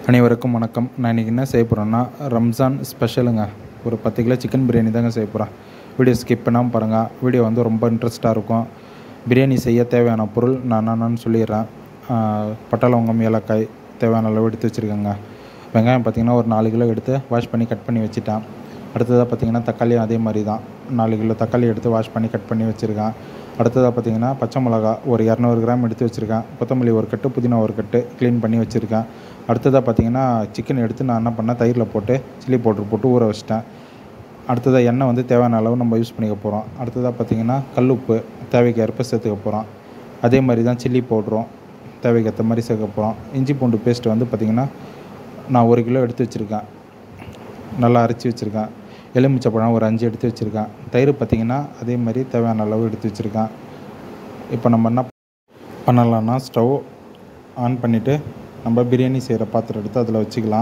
அனைவருக்கும் வணக்கம் நான் இன்றைக்கி என்ன செய்ய போகிறேன்னா ரம்ஜான் ஸ்பெஷலுங்க ஒரு பத்து கிலோ சிக்கன் பிரியாணி தாங்க செய்ய போகிறேன் வீடியோ ஸ்கிப் பண்ணாமல் பாருங்கள் வீடியோ வந்து ரொம்ப இன்ட்ரெஸ்ட்டாக இருக்கும் பிரியாணி செய்ய தேவையான பொருள் நான் என்னென்னு சொல்லிடுறேன் ஆஹ், பட்டை லவங்கம் ஏலக்காய் தேவையான அளவு எடுத்து வச்சுருக்கேங்க வெங்காயம் பார்த்திங்கன்னா ஒரு நாலு கிலோ எடுத்து வாஷ் பண்ணி கட் பண்ணி வச்சுட்டேன் அடுத்ததாக பார்த்திங்கன்னா தக்காளியும் அதே மாதிரி தான் நாலு கிலோ தக்காளி எடுத்து வாஷ் பண்ணி கட் பண்ணி வச்சுருக்கேன் அடுத்ததாக பார்த்திங்கன்னா பச்சை மிளகா ஒரு இரநூறு கிராம் எடுத்து வச்சுருக்கேன் கொத்தமல்லி ஒரு கட்டு புதினா ஒரு கட்டு க்ளீன் பண்ணி வச்சுருக்கேன் அடுத்ததாக பார்த்திங்கன்னா சிக்கன் எடுத்து நான் என்ன பண்ணேன் தயிரில் போட்டு சில்லி பவுடர் போட்டு ஊற வச்சிட்டேன் அடுத்ததாக எண்ணெய் வந்து தேவையான அளவு நம்ம யூஸ் பண்ணிக்க போகிறோம் அடுத்ததாக பார்த்திங்கன்னா கல்லுப்பு தேவைக்கு ஏற்ப சேர்த்துக்க போகிறோம் அதே மாதிரி தான் சில்லி பவுடரும் தேவைக்கு ஏற்ற மாதிரி சேர்க்க போகிறோம் இஞ்சி பூண்டு பேஸ்ட் வந்து பார்த்திங்கன்னா நான் ஒரு கிலோ எடுத்து வச்சுருக்கேன் நல்லா அரைச்சி வச்சுருக்கேன் எலுமிச்சை பழம் ஒரு அஞ்சு எடுத்து வச்சுருக்கேன் தயிர் பார்த்திங்கன்னா அதே மாதிரி தேவையான அளவு எடுத்து வச்சுருக்கேன் இப்போ நம்ம என்ன பண்ணலாம்னா ஸ்டவ் ஆன் பண்ணிவிட்டு நம்ம பிரியாணி செய்கிற பாத்திரம் எடுத்து அதில் வச்சுக்கலாம்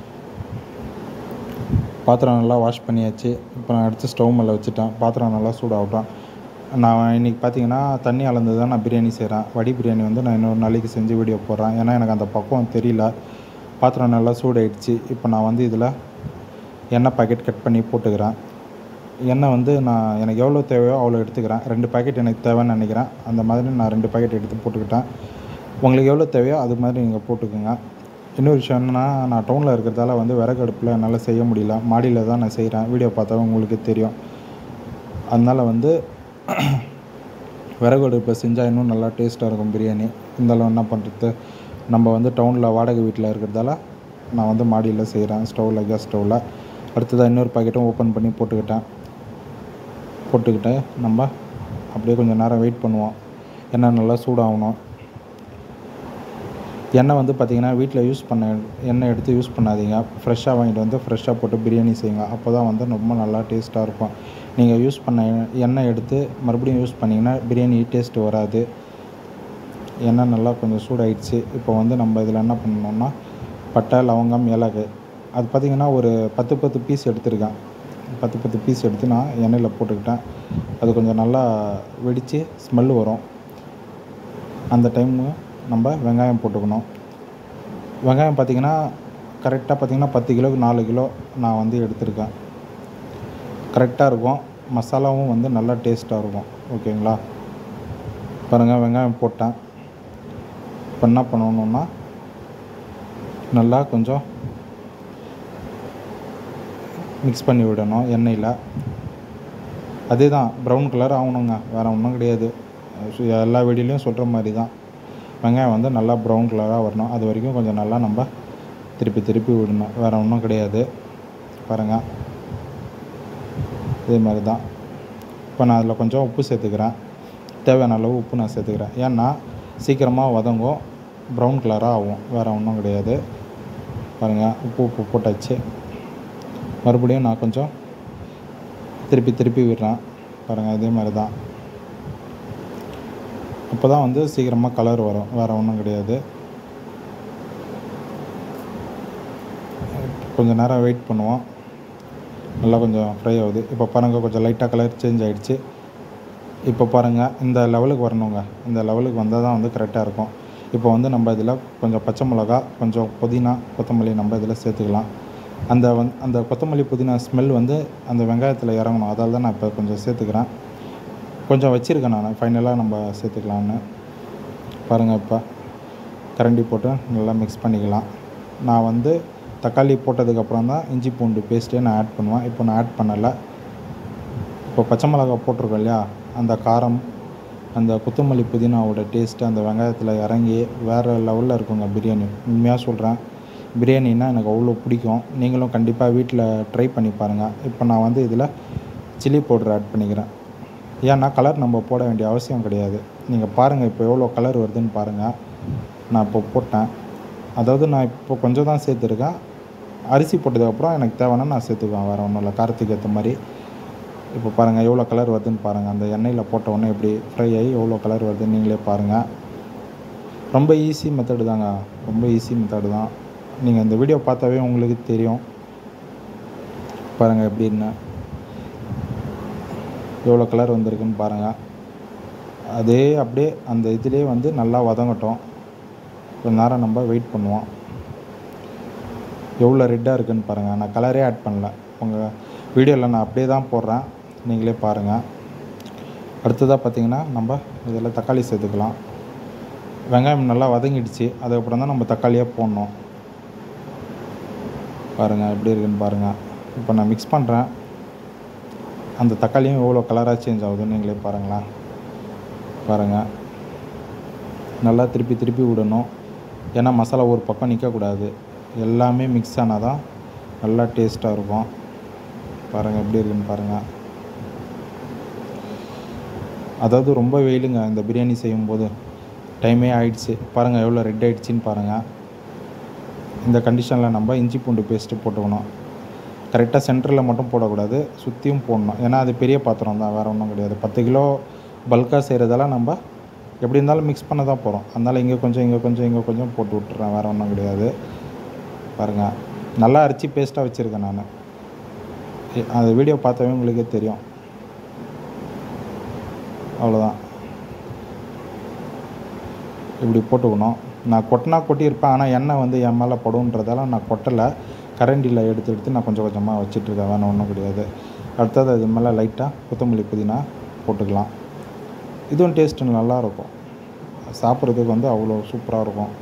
பாத்திரம் நல்லா வாஷ் பண்ணியாச்சு இப்போ நான் எடுத்து ஸ்டவ் மேலே வச்சுட்டேன் பாத்திரம் நல்லா சூடாகட்டும் நான் இன்றைக்கி பார்த்தீங்கன்னா தண்ணி அளந்து தான் நான் பிரியாணி செய்கிறேன் வடி பிரியாணி வந்து நான் இன்னொரு நாளைக்கு செஞ்சு வீடியோ போடுறேன் ஏன்னா எனக்கு அந்த பக்குவம் தெரியல பாத்திரம் நல்லா சூடாயிடுச்சு இப்போ நான் வந்து இதில் எண்ணெய் பாக்கெட் கட் பண்ணி போட்டுக்கிறேன் எண்ணெய் வந்து நான் எனக்கு எவ்வளோ தேவையோ அவ்வளோ எடுத்துக்கிறேன் ரெண்டு பாக்கெட் எனக்கு தேவைன்னு நினைக்கிறேன் அந்த மாதிரி நான் ரெண்டு பாக்கெட் எடுத்து போட்டுக்கிட்டேன் உங்களுக்கு எவ்வளோ தேவையோ அது மாதிரி நீங்கள் போட்டுக்கோங்க இன்னொரு விஷயம் என்னென்னா நான் டவுனில் இருக்கிறதால வந்து விறகு அடுப்பில் என்னால் செய்ய முடியல மாடியில் தான் நான் செய்கிறேன் வீடியோ பார்த்தா உங்களுக்கு தெரியும் அதனால் வந்து விறகு அடுப்பில் செஞ்சால் இன்னும் நல்லா டேஸ்ட்டாக இருக்கும் பிரியாணி இருந்தாலும் என்ன பண்ணுறது நம்ம வந்து டவுனில் வாடகை வீட்டில் இருக்கிறதால நான் வந்து மாடியில் செய்கிறேன் ஸ்டவ்வில் கேஸ் ஸ்டவ்வில் அடுத்ததாக இன்னொரு பாக்கெட்டும் ஓப்பன் பண்ணி போட்டுக்கிட்டேன் போட்டுக்கிட்டு நம்ம அப்படியே கொஞ்சம் நேரம் வெயிட் பண்ணுவோம் எண்ணெய் நல்லா சூடாகணும் எண்ணெய் வந்து பார்த்திங்கன்னா வீட்டில் யூஸ் பண்ண எண்ணெய் எடுத்து யூஸ் பண்ணாதீங்க ஃப்ரெஷ்ஷாக வாங்கிட்டு வந்து ஃப்ரெஷ்ஷாக போட்டு பிரியாணி செய்யுங்க அப்போ தான் வந்து ரொம்ப நல்லா டேஸ்ட்டாக இருக்கும் நீங்கள் யூஸ் பண்ண எண்ணெய் எடுத்து மறுபடியும் யூஸ் பண்ணிங்கன்னா பிரியாணி டேஸ்ட்டு வராது எண்ணெய் நல்லா கொஞ்சம் சூடாயிடுச்சு இப்போ வந்து நம்ம இதில் என்ன பண்ணணும்னா பட்டை லவங்கம் ஏலக்காய் அது பார்த்திங்கன்னா ஒரு பத்து பத்து பீஸ் எடுத்திருக்கேன் பத்து பத்து பீஸ் எடுத்து நான் எண்ணெயில் போட்டுக்கிட்டேன் அது கொஞ்சம் நல்லா வெடித்து ஸ்மெல் வரும் அந்த டைமு நம்ம வெங்காயம் போட்டுக்கணும் வெங்காயம் பார்த்திங்கன்னா கரெக்டாக பார்த்திங்கன்னா பத்து கிலோக்கு நாலு கிலோ நான் வந்து எடுத்திருக்கேன் கரெக்டாக இருக்கும் மசாலாவும் வந்து நல்லா டேஸ்ட்டாக இருக்கும் ஓகேங்களா பாருங்கள் வெங்காயம் போட்டேன் இப்போ என்ன பண்ணணுன்னா நல்லா கொஞ்சம் மிக்ஸ் பண்ணி விடணும் எண்ணெயில் அதே தான் ப்ரௌன் கலர் ஆகணுங்க வேறு ஒன்றும் கிடையாது சு- எல்லா வீடியோலையும் சொல்கிற மாதிரி தான் வெங்காயம் வந்து நல்லா ப்ரௌன் கலராக வரணும் அது வரைக்கும் கொஞ்சம் நல்லா நம்ம திருப்பி திருப்பி விடணும் வேறு ஒன்றும் கிடையாது பாருங்கள் இதே மாதிரி தான் இப்போ நான் அதில் கொஞ்சம் உப்பு சேர்த்துக்கிறேன் தேவையான அளவு உப்பு நான் சேர்த்துக்கிறேன் ஏன்னா சீக்கிரமாக வதங்கும் ப்ரௌன் கலராக ஆகும் வேறு ஒன்றும் கிடையாது பாருங்கள் உப்பு உப்பு போட்டாச்சு மறுபடியும் நான் கொஞ்சம் திருப்பி திருப்பி விடுறேன் பாருங்கள் இதே மாதிரி தான் அப்போ தான் வந்து சீக்கிரமாக கலர் வரும் வேறு ஒன்றும் கிடையாது கொஞ்சம் நேரம் வெயிட் பண்ணுவோம் நல்லா கொஞ்சம் ஃப்ரை ஆகுது இப்போ பாருங்கள் கொஞ்சம் லைட்டாக கலர் சேஞ்ச் ஆகிடுச்சு இப்போ பாருங்கள் இந்த லெவலுக்கு வரணுங்க இந்த லெவலுக்கு வந்தால் தான் வந்து கரெக்டாக இருக்கும் இப்போ வந்து நம்ம இதில் கொஞ்சம் பச்சை மிளகா கொஞ்சம் புதினா கொத்தமல்லி நம்ம இதில் சேர்த்துக்கலாம் அந்த வந் அந்த கொத்தமல்லி புதினா ஸ்மெல் வந்து அந்த வெங்காயத்தில் இறங்கணும் அதால் தான் நான் இப்போ கொஞ்சம் சேர்த்துக்கிறேன் கொஞ்சம் வச்சுருக்கேன் நான் ஃபைனலாக நம்ம சேர்த்துக்கலான்னு பாருங்கள் இப்போ கரண்டி போட்டு நல்லா மிக்ஸ் பண்ணிக்கலாம் நான் வந்து தக்காளி போட்டதுக்கப்புறம் தான் இஞ்சி பூண்டு பேஸ்ட்டே நான் ஆட் பண்ணுவேன் இப்போ நான் ஆட் பண்ணலை இப்போ பச்சை மிளகா போட்டிருக்கோம் இல்லையா அந்த காரம் அந்த கொத்தமல்லி புதினாவோட டேஸ்ட்டு அந்த வெங்காயத்தில் இறங்கி வேறு லெவலில் இருக்குங்க பிரியாணி உண்மையாக சொல்கிறேன் பிரியாணின்னா எனக்கு அவ்வளோ பிடிக்கும் நீங்களும் கண்டிப்பாக வீட்டில் ட்ரை பண்ணி பாருங்கள் இப்போ நான் வந்து இதில் சில்லி பவுடர் ஆட் பண்ணிக்கிறேன் ஏன்னா கலர் நம்ம போட வேண்டிய அவசியம் கிடையாது நீங்கள் பாருங்கள் இப்போ எவ்வளோ கலர் வருதுன்னு பாருங்கள் நான் இப்போ போட்டேன் அதாவது நான் இப்போ கொஞ்சம் தான் சேர்த்துருக்கேன் அரிசி போட்டதுக்கப்புறம் எனக்கு தேவைன்னா நான் சேர்த்துக்குவேன் வேறு ஒன்றும் இல்லை காரத்துக்கு ஏற்ற மாதிரி இப்போ பாருங்கள் எவ்வளோ கலர் வருதுன்னு பாருங்கள் அந்த எண்ணெயில் போட்ட உடனே எப்படி ஃப்ரை ஆகி எவ்வளோ கலர் வருதுன்னு நீங்களே பாருங்கள் ரொம்ப ஈஸி மெத்தடு தாங்க ரொம்ப ஈஸி மெத்தடு தான் நீங்கள் இந்த வீடியோ பார்த்தாவே உங்களுக்கு தெரியும் பாருங்கள் எப்படின்னு எவ்வளோ கலர் வந்திருக்குன்னு பாருங்கள் அதே அப்படியே அந்த இதிலே வந்து நல்லா வதங்கட்டும் கொஞ்ச நேரம் நம்ம வெயிட் பண்ணுவோம் எவ்வளோ ரெட்டாக இருக்குன்னு பாருங்கள் நான் கலரே ஆட் பண்ணல உங்கள் வீடியோவில் நான் அப்படியே தான் போடுறேன் நீங்களே பாருங்கள் அடுத்ததாக பார்த்தீங்கன்னா நம்ம இதில் தக்காளி சேர்த்துக்கலாம் வெங்காயம் நல்லா வதங்கிடுச்சு அதுக்கப்புறம் தான் நம்ம தக்காளியாக போடணும் பாருங்கள் எப்படி இருக்குன்னு பாருங்கள் இப்போ நான் மிக்ஸ் பண்ணுறேன் அந்த தக்காளியும் எவ்வளோ கலராக சேஞ்ச் ஆகுதுன்னு நீங்களே பாருங்களேன் பாருங்கள் நல்லா திருப்பி திருப்பி விடணும் ஏன்னா மசாலா ஒரு பக்கம் நிற்கக்கூடாது எல்லாமே மிக்ஸ் ஆனால் தான் நல்லா டேஸ்ட்டாக இருக்கும் பாருங்கள் எப்படி இருக்குன்னு பாருங்கள் அதாவது ரொம்ப வெயிலுங்க இந்த பிரியாணி செய்யும்போது டைமே ஆயிடுச்சு பாருங்கள் எவ்வளோ ரெட் ஆயிடுச்சின்னு பாருங்கள் இந்த கண்டிஷனில் நம்ம இஞ்சி பூண்டு பேஸ்ட்டு போட்டுக்கணும் கரெக்டாக சென்டரில் மட்டும் போடக்கூடாது சுற்றியும் போடணும் ஏன்னா அது பெரிய பாத்திரம் தான் வேறு ஒன்றும் கிடையாது பத்து கிலோ பல்காக செய்கிறதால நம்ம எப்படி இருந்தாலும் மிக்ஸ் பண்ண தான் போகிறோம் அதனால் இங்கே கொஞ்சம் இங்கே கொஞ்சம் இங்கே கொஞ்சம் போட்டு விட்டுறேன் வேறு ஒன்றும் கிடையாது பாருங்கள் நல்லா அரைச்சி பேஸ்ட்டாக வச்சுருக்கேன் நான் அந்த வீடியோ பார்த்தாவே உங்களுக்கே தெரியும் அவ்வளோதான் இப்படி போட்டுக்கணும் நான் கொட்டினா கொட்டியிருப்பேன் ஆனால் எண்ணெய் வந்து என் மேலே படுன்றதால நான் கொட்டலை கரண்டியில் எடுத்து எடுத்து நான் கொஞ்சம் கொஞ்சமாக வச்சிட்ருக்கேன் வேணும் ஒன்றும் கிடையாது அடுத்தது இது மேலே லைட்டாக கொத்தமல்லி புதினா போட்டுக்கலாம் இதுவும் டேஸ்ட்டு நல்லாயிருக்கும் சாப்பிட்றதுக்கு வந்து அவ்வளோ சூப்பராக இருக்கும்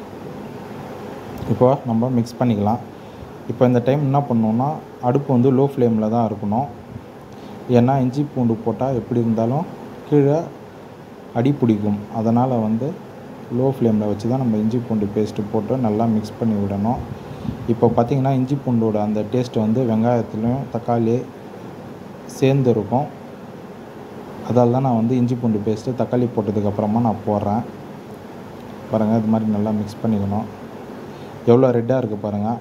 இப்போ நம்ம மிக்ஸ் பண்ணிக்கலாம் இப்போ இந்த டைம் என்ன பண்ணணுன்னா அடுப்பு வந்து லோ ஃப்ளேமில் தான் இருக்கணும் ஏன்னா இஞ்சி பூண்டு போட்டால் எப்படி இருந்தாலும் கீழே அடி பிடிக்கும் அதனால் வந்து லோ ஃப்ளேமில் வச்சு தான் நம்ம இஞ்சி பூண்டு பேஸ்ட்டு போட்டு நல்லா மிக்ஸ் பண்ணி விடணும் இப்போ பார்த்திங்கன்னா இஞ்சி பூண்டோட அந்த டேஸ்ட் வந்து வெங்காயத்துலேயும் தக்காளி சேர்ந்து இருக்கும் அதால் தான் நான் வந்து இஞ்சி பூண்டு பேஸ்ட்டு தக்காளி போட்டதுக்கப்புறமா நான் போடுறேன் பாருங்கள் இது மாதிரி நல்லா மிக்ஸ் பண்ணிக்கணும் எவ்வளோ ரெட்டாக இருக்குது பாருங்கள்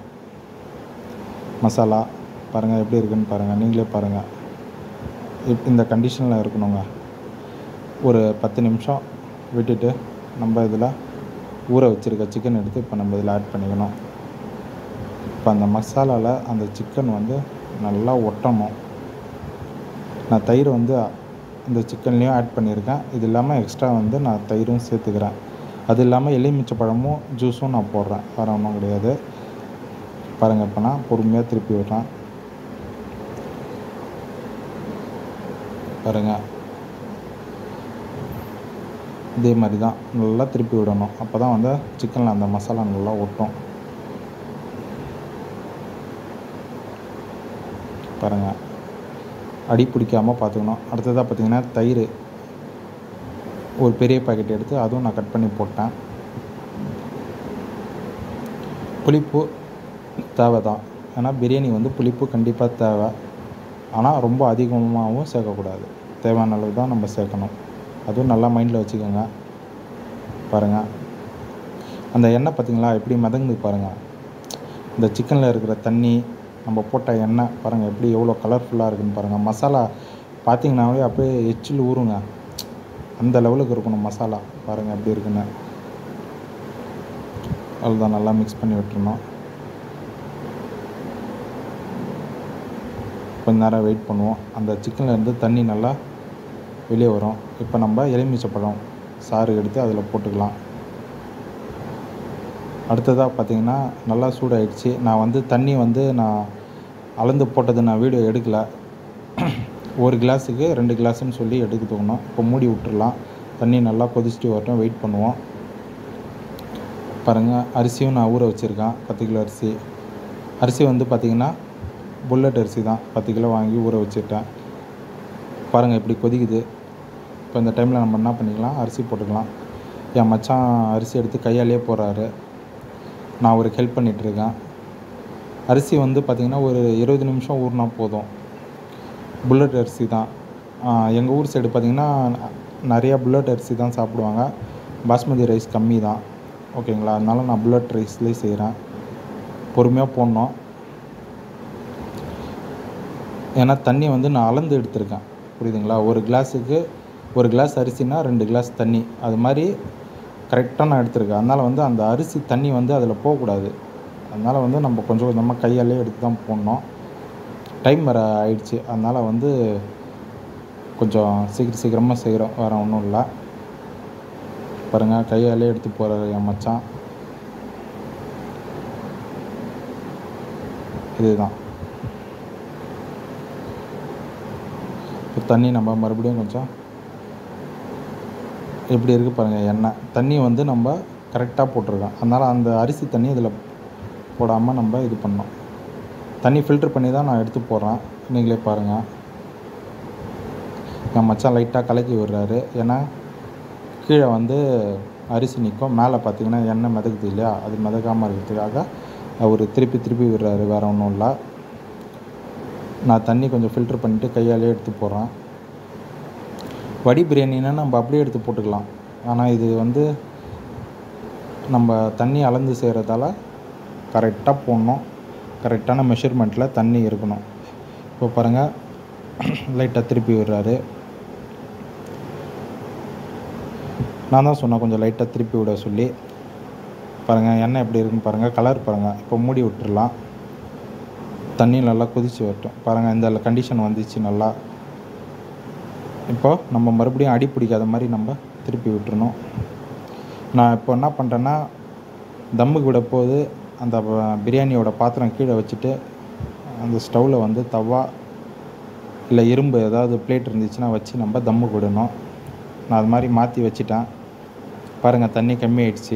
மசாலா பாருங்கள் எப்படி இருக்குன்னு பாருங்கள் நீங்களே பாருங்கள் இப் இந்த கண்டிஷனில் இருக்கணுங்க ஒரு பத்து நிமிஷம் விட்டுட்டு நம்ம இதில் ஊற வச்சுருக்க சிக்கன் எடுத்து இப்போ நம்ம இதில் ஆட் பண்ணிக்கணும் இப்போ அந்த மசாலாவில் அந்த சிக்கன் வந்து நல்லா ஒட்டணும் நான் தயிர் வந்து இந்த சிக்கன்லேயும் ஆட் பண்ணியிருக்கேன் இது இல்லாமல் எக்ஸ்ட்ரா வந்து நான் தயிரும் சேர்த்துக்கிறேன் அது இல்லாமல் எலுமிச்சை பழமும் ஜூஸும் நான் போடுறேன் வேறு ஒன்றும் கிடையாது பாருங்கள் இப்போ நான் பொறுமையாக திருப்பி விடுறேன் பாருங்கள் இதே மாதிரி தான் நல்லா திருப்பி விடணும் அப்போ தான் வந்து சிக்கனில் அந்த மசாலா நல்லா ஒட்டும் பாருங்கள் அடி பிடிக்காமல் பார்த்துக்கணும் அடுத்ததாக பார்த்தீங்கன்னா தயிர் ஒரு பெரிய பாக்கெட் எடுத்து அதுவும் நான் கட் பண்ணி போட்டேன் புளிப்பு தேவை தான் ஏன்னா பிரியாணி வந்து புளிப்பு கண்டிப்பாக தேவை ஆனால் ரொம்ப அதிகமாகவும் சேர்க்கக்கூடாது தேவையான அளவு தான் நம்ம சேர்க்கணும் அதுவும் நல்லா மைண்டில் வச்சுக்கோங்க பாருங்கள் அந்த எண்ணெய் பார்த்திங்களா எப்படி மிதங்குது பாருங்கள் இந்த சிக்கனில் இருக்கிற தண்ணி நம்ம போட்ட எண்ணெய் பாருங்கள் எப்படி எவ்வளோ கலர்ஃபுல்லாக இருக்குன்னு பாருங்கள் மசாலா பார்த்திங்கனாவே அப்படியே எச்சில் ஊறுங்க அந்த லெவலுக்கு இருக்கணும் மசாலா பாருங்கள் எப்படி இருக்குன்னு அவ்வளோதான் நல்லா மிக்ஸ் பண்ணி விட்டுருணும் கொஞ்ச நேரம் வெயிட் பண்ணுவோம் அந்த சிக்கன்லேருந்து தண்ணி நல்லா வெளியே வரும் இப்போ நம்ம எலுமிச்சை பழம் சாறு எடுத்து அதில் போட்டுக்கலாம் அடுத்ததாக பார்த்தீங்கன்னா நல்லா சூடாயிடுச்சு நான் வந்து தண்ணி வந்து நான் அளந்து போட்டது நான் வீடியோ எடுக்கலை ஒரு கிளாஸுக்கு ரெண்டு கிளாஸ்னு சொல்லி எடுக்க தோணும் இப்போ மூடி விட்டுறலாம் தண்ணி நல்லா கொதிச்சுட்டு வரட்டும் வெயிட் பண்ணுவோம் பாருங்கள் அரிசியும் நான் ஊற வச்சுருக்கேன் பத்து கிலோ அரிசி அரிசி வந்து பார்த்திங்கன்னா புல்லட் அரிசி தான் பத்து கிலோ வாங்கி ஊற வச்சுட்டேன் பாருங்கள் இப்படி கொதிக்குது இப்போ இந்த டைமில் நம்ம என்ன பண்ணிக்கலாம் அரிசி போட்டுக்கலாம் என் மச்சான் அரிசி எடுத்து கையாலேயே போடுறாரு நான் அவருக்கு ஹெல்ப் பண்ணிகிட்ருக்கேன் அரிசி வந்து பார்த்திங்கன்னா ஒரு இருபது நிமிஷம் ஊறினா போதும் புல்லட் அரிசி தான் எங்கள் ஊர் சைடு பார்த்திங்கன்னா நிறையா புல்லட் அரிசி தான் சாப்பிடுவாங்க பாஸ்மதி ரைஸ் கம்மி தான் ஓகேங்களா அதனால நான் புல்லட் ரைஸ்லேயே செய்கிறேன் பொறுமையாக போடணும் ஏன்னா தண்ணி வந்து நான் அளந்து எடுத்திருக்கேன் புரியுதுங்களா ஒரு கிளாஸுக்கு ஒரு கிளாஸ் அரிசினா ரெண்டு கிளாஸ் தண்ணி அது மாதிரி கரெக்டாக நான் எடுத்திருக்கேன் அதனால் வந்து அந்த அரிசி தண்ணி வந்து அதில் போகக்கூடாது அதனால் வந்து நம்ம கொஞ்சம் கொஞ்சமாக கையாலே எடுத்து தான் போடணும் டைம் வேறு ஆயிடுச்சு அதனால் வந்து கொஞ்சம் சீக்கிரம் சீக்கிரமாக செய்கிறோம் வேறு ஒன்றும் இல்லை பாருங்கள் கையாலே எடுத்து போகிறாரு என் மச்சான் இதுதான் இப்போ தண்ணி நம்ம மறுபடியும் கொஞ்சம் எப்படி இருக்குது பாருங்கள் எண்ணெய் தண்ணி வந்து நம்ம கரெக்டாக போட்டிருக்கோம் அதனால் அந்த அரிசி தண்ணி இதில் போடாமல் நம்ம இது பண்ணோம் தண்ணி ஃபில்டர் பண்ணி தான் நான் எடுத்து போடுறேன் நீங்களே பாருங்கள் என் மச்சான் லைட்டாக கலக்கி விடுறாரு ஏன்னா கீழே வந்து அரிசி நிற்கும் மேலே பார்த்தீங்கன்னா எண்ணெய் மிதக்குது இல்லையா அது மிதக்காமல் இருக்கிறதுக்காக அவர் திருப்பி திருப்பி விடுறாரு வேறு ஒன்றும் இல்லை நான் தண்ணி கொஞ்சம் ஃபில்டர் பண்ணிவிட்டு கையாலே எடுத்து போடுறேன் வடி பிரியாணினா நம்ம அப்படியே எடுத்து போட்டுக்கலாம் ஆனால் இது வந்து நம்ம தண்ணி அளந்து செய்கிறதால கரெக்டாக போடணும் கரெக்டான மெஷர்மெண்ட்டில் தண்ணி இருக்கணும் இப்போ பாருங்கள் லைட்டாக திருப்பி விடுறாரு நான் தான் சொன்னேன் கொஞ்சம் லைட்டாக திருப்பி விட சொல்லி பாருங்கள் எண்ணெய் எப்படி இருக்குன்னு பாருங்கள் கலர் பாருங்கள் இப்போ மூடி விட்டுறலாம் தண்ணி நல்லா கொதித்து வரட்டும் பாருங்கள் இந்த கண்டிஷன் வந்துச்சு நல்லா இப்போ நம்ம மறுபடியும் அடி பிடிக்காத மாதிரி நம்ம திருப்பி விட்டுறணும் நான் இப்போ என்ன பண்ணுறேன்னா தம்முக்கு விட போது அந்த ப- பிரியாணியோட பாத்திரம் கீழே வச்சுட்டு அந்த ஸ்டவ்வில் வந்து தவா இல்லை இரும்பு ஏதாவது பிளேட் இருந்துச்சுன்னா வச்சு நம்ம தம்முக்கு விடணும் நான் அது மாதிரி மாற்றி வச்சிட்டேன் பாருங்கள் தண்ணி கம்மியாயிடுச்சு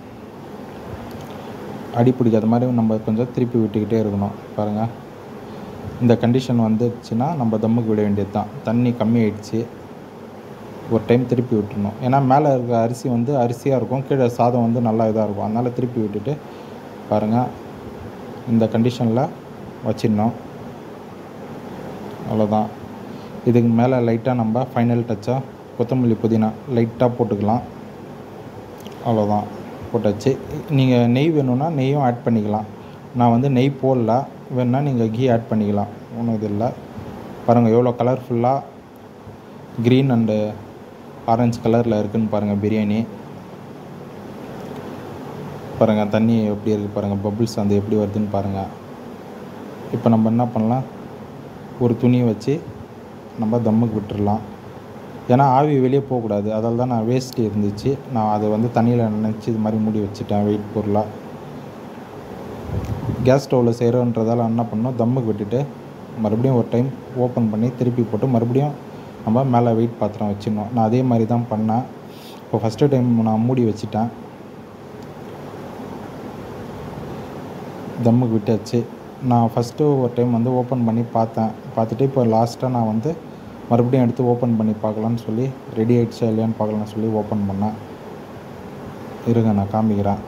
அடி பிடிக்காத மாதிரி நம்ம கொஞ்சம் திருப்பி விட்டுக்கிட்டே இருக்கணும் பாருங்கள் இந்த கண்டிஷன் வந்துச்சுன்னா நம்ம தம்முக்கு விட வேண்டியது தான் தண்ணி கம்மியாயிடுச்சு ஒரு டைம் திருப்பி விட்டுறணும் ஏன்னா மேலே இருக்க அரிசி வந்து அரிசியாக இருக்கும் கீழே சாதம் வந்து நல்லா இதாக இருக்கும் அதனால் திருப்பி விட்டுட்டு பாருங்கள் இந்த கண்டிஷனில் வச்சிடணும் அவ்வளோதான் இதுக்கு மேலே லைட்டாக நம்ம ஃபைனல் டச்சாக கொத்தமல்லி புதினா லைட்டாக போட்டுக்கலாம் அவ்வளோதான் போட்டாச்சு நீங்கள் நெய் வேணும்னா நெய்யும் ஆட் பண்ணிக்கலாம் நான் வந்து நெய் போடல வேணுன்னா நீங்கள் கீ ஆட் பண்ணிக்கலாம் ஒன்றும் இது இல்லை பாருங்கள் எவ்வளோ கலர்ஃபுல்லாக க்ரீன் அண்டு ஆரஞ்சு கலரில் இருக்குன்னு பாருங்கள் பிரியாணி பாருங்கள் தண்ணி எப்படி இருக்குது பாருங்கள் பபுள்ஸ் வந்து எப்படி வருதுன்னு பாருங்கள் இப்போ நம்ம என்ன பண்ணலாம் ஒரு துணியை வச்சு நம்ம தம்முக்கு விட்டுறலாம் ஏன்னா ஆவி வெளியே போகக்கூடாது அதால் தான் நான் வேஸ்ட் இருந்துச்சு நான் அதை வந்து தண்ணியில் நினச்சி இது மாதிரி மூடி வச்சுட்டேன் வெயிட் பொருளாக கேஸ் ஸ்டவ்வில் செய்கிறோன்றதால என்ன பண்ணோம் தம்முக்கு விட்டுட்டு மறுபடியும் ஒரு டைம் ஓப்பன் பண்ணி திருப்பி போட்டு மறுபடியும் நம்ம மேலே வெயிட் பாத்திரம் வச்சிடணும் நான் அதே மாதிரி தான் பண்ணேன் இப்போ ஃபஸ்ட்டு டைம் நான் மூடி வச்சிட்டேன் தம்முக்கு விட்டாச்சு நான் ஃபஸ்ட்டு ஒரு டைம் வந்து ஓப்பன் பண்ணி பார்த்தேன் பார்த்துட்டு இப்போ லாஸ்ட்டாக நான் வந்து மறுபடியும் எடுத்து ஓப்பன் பண்ணி பார்க்கலான்னு சொல்லி ரெடி ஆயிடுச்சா இல்லையான்னு பார்க்கலான்னு சொல்லி ஓப்பன் பண்ணேன் இருங்க நான் காமிக்கிறேன்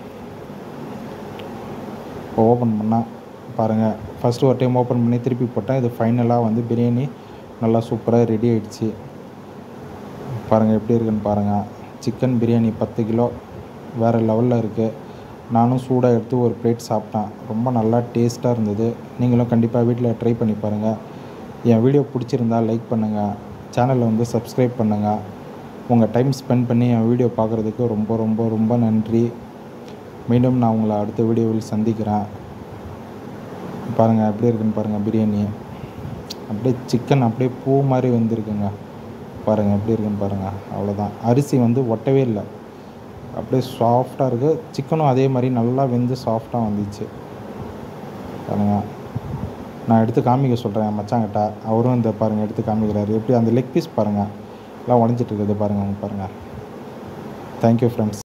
இப்போ ஓப்பன் பண்ணால் பாருங்கள் ஃபஸ்ட்டு ஒரு டைம் ஓப்பன் பண்ணி திருப்பி போட்டேன் இது ஃபைனலாக வந்து பிரியாணி நல்லா சூப்பராக ரெடி ஆயிடுச்சு பாருங்கள் எப்படி இருக்குன்னு பாருங்கள் சிக்கன் பிரியாணி பத்து கிலோ வேறு லெவலில் இருக்குது நானும் சூடாக எடுத்து ஒரு பிளேட் சாப்பிட்டேன் ரொம்ப நல்லா டேஸ்ட்டாக இருந்தது நீங்களும் கண்டிப்பாக வீட்டில் ட்ரை பண்ணி பாருங்கள் என் வீடியோ பிடிச்சிருந்தா லைக் பண்ணுங்கள் சேனலை வந்து சப்ஸ்கிரைப் பண்ணுங்கள் உங்கள் டைம் ஸ்பெண்ட் பண்ணி என் வீடியோ பார்க்குறதுக்கு ரொம்ப ரொம்ப ரொம்ப நன்றி மீண்டும் நான் உங்களை அடுத்த வீடியோவில் சந்திக்கிறேன் பாருங்கள் எப்படி இருக்குன்னு பாருங்கள் பிரியாணி அப்படியே சிக்கன் அப்படியே பூ மாதிரி வெந்திருக்குங்க பாருங்கள் எப்படி இருக்குன்னு பாருங்கள் அவ்வளோதான் அரிசி வந்து ஒட்டவே இல்லை அப்படியே சாஃப்டாக இருக்குது சிக்கனும் அதே மாதிரி நல்லா வெந்து சாஃப்டாக வந்துச்சு பாருங்கள் நான் எடுத்து காமிக்க சொல்கிறேன் என் மச்சாங்கிட்ட அவரும் இந்த பாருங்கள் எடுத்து காமிக்கிறாரு எப்படி அந்த லெக் பீஸ் பாருங்கள் எல்லாம் உடஞ்சிட்டு இருக்குது பாருங்கள் பாருங்கள் தேங்க்யூ ஃப்ரெண்ட்ஸ்